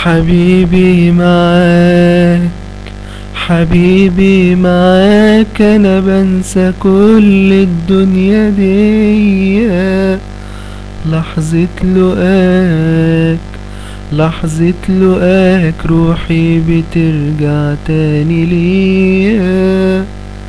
حبيبي معاك حبيبي معاك انا بنسى كل الدنيا دي لحظة لقاك لحظة لقاك روحي بترجع تاني ليا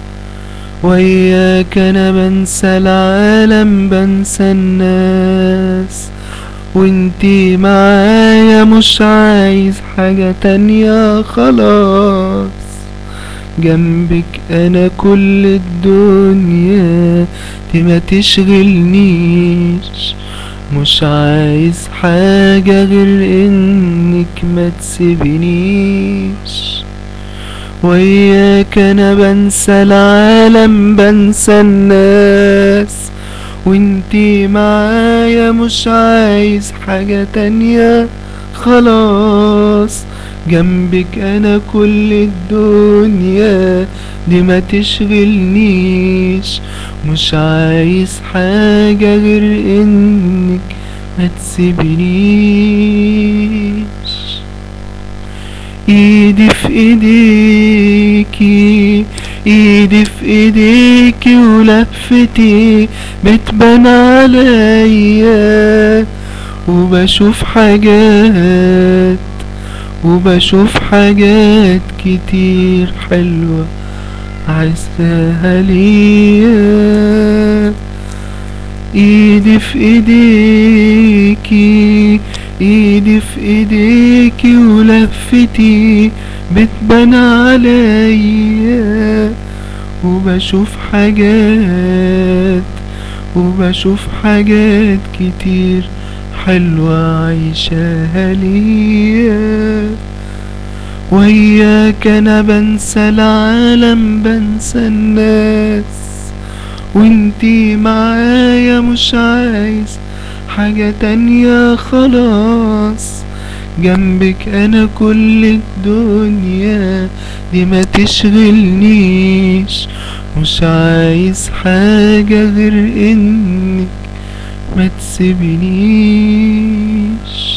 وياك انا بنسى العالم بنسى الناس وانتي معايا مش عايز حاجة تانية خلاص جنبك انا كل الدنيا دي ما تشغلنيش مش عايز حاجة غير انك ما تسيبنيش وياك انا بنسى العالم بنسى الناس وانتي معايا مش عايز حاجة تانية خلاص جنبك انا كل الدنيا دي ما تشغلنيش مش عايز حاجة غير انك ما تسيبنيش ايدي في ايديكي ايدي في ايديكي ولفتي بتبان عليا وبشوف حاجات وبشوف حاجات كتير حلوة عايزاها ليا ايدي في ايديكي ايدي في ايديكي ولفتي بتبان عليا وبشوف حاجات وبشوف حاجات كتير حلوة عايشاها ليا وياك انا بنسى العالم بنسى الناس وانتي معايا مش عايز حاجة تانية خلاص جنبك انا كل الدنيا دي ما تشغلنيش مش عايز حاجة غير انك ما تسيبنيش